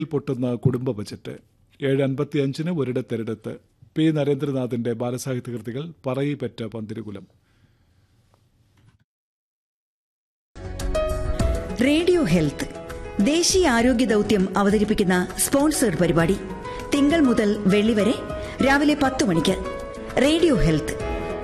പൊട്ടുന്ന കുടുംബ ബജറ്റ് ഏഴ് അൻപത്തിയഞ്ചിന് ഒരിടത്തൊരിടത്ത് പി നരേന്ദ്രനാഥിന്റെ ബാലസാഹിത്യ കൃതികൾ പറയിപ്പറ്റ പന്തിരുകുലം റേഡിയോ ഹെൽത്ത് ദേശീയ ആരോഗ്യ ദൗത്യം അവതരിപ്പിക്കുന്ന സ്പോൺസേഡ് പരിപാടി തിങ്കൾ മുതൽ വെള്ളി വരെ രാവിലെ പത്ത് മണിക്ക് റേഡിയോ ഹെൽത്ത്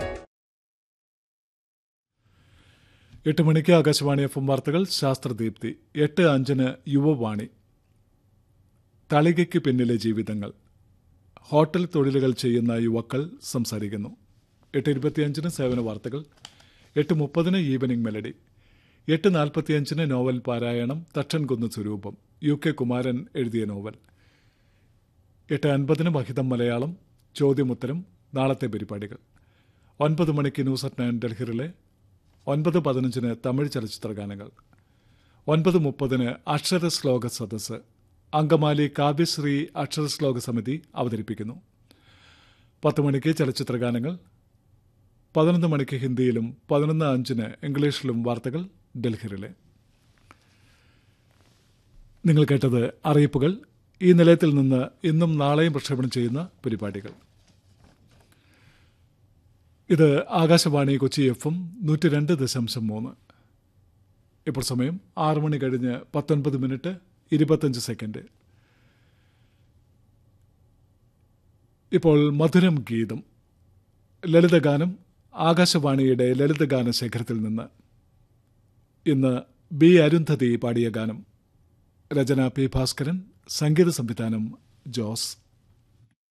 എട്ട് മണിക്ക് ആകാശവാണി എഫ് എം വാർത്തകൾ ശാസ്ത്രദീപ്തി എട്ട് അഞ്ചിന് യുവവാണി തളികയ്ക്ക് പിന്നിലെ ജീവിതങ്ങൾ ഹോട്ടൽ തൊഴിലുകൾ ചെയ്യുന്ന യുവാക്കൾ സംസാരിക്കുന്നു എട്ട് ഇരുപത്തിയഞ്ചിന് സേവന വാർത്തകൾ എട്ട് മുപ്പതിന് ഈവനിംഗ് മെലഡി എട്ട് നാൽപ്പത്തിയഞ്ചിന് നോവൽ പാരായണം തട്ടൻകുന്ന് സ്വരൂപം യു കെ കുമാരൻ എഴുതിയ നോവൽ എട്ട് അൻപതിന് മഹിതം മലയാളം ചോദ്യമുത്തരം നാളത്തെ പരിപാടികൾ ഒൻപത് മണിക്ക് ന്യൂസ് അറ്റ് നയൻ ഡൽഹിറിലെ ഒൻപത് പതിനഞ്ചിന് തമിഴ് ചലച്ചിത്ര ഗാനങ്ങൾ ഒൻപത് മുപ്പതിന് അക്ഷര ശ്ലോക സദസ്സ് അങ്കമാലി കാവ്യശ്രീ അക്ഷര ശ്ലോക സമിതി അവതരിപ്പിക്കുന്നു പത്ത് മണിക്ക് ചലച്ചിത്ര ഗാനങ്ങൾ പതിനൊന്ന് മണിക്ക് ഹിന്ദിയിലും പതിനൊന്ന് അഞ്ചിന് ഇംഗ്ലീഷിലും വാർത്തകൾ ഡൽഹിയിലെ നിങ്ങൾ കേട്ടത് അറിയിപ്പുകൾ ഈ നിലയത്തിൽ നിന്ന് ഇന്നും നാളെയും പ്രക്ഷേപണം ചെയ്യുന്ന പരിപാടികൾ ഇത് ആകാശവാണി കൊച്ചി എഫ് എം നൂറ്റി രണ്ട് ദശാംശം മൂന്ന് ഇപ്പോൾ സമയം ആറ് മണി കഴിഞ്ഞ് പത്തൊൻപത് മിനിറ്റ് ഇരുപത്തഞ്ച് സെക്കൻഡ് ഇപ്പോൾ മധുരം ഗീതം ലളിതഗാനം ആകാശവാണിയുടെ ലളിതഗാന ശേഖരത്തിൽ നിന്ന് ഇന്ന് ബി അരുന്ധതി പാടിയ ഗാനം രചന പി ഭാസ്കരൻ സംഗീത സംവിധാനം ജോസ്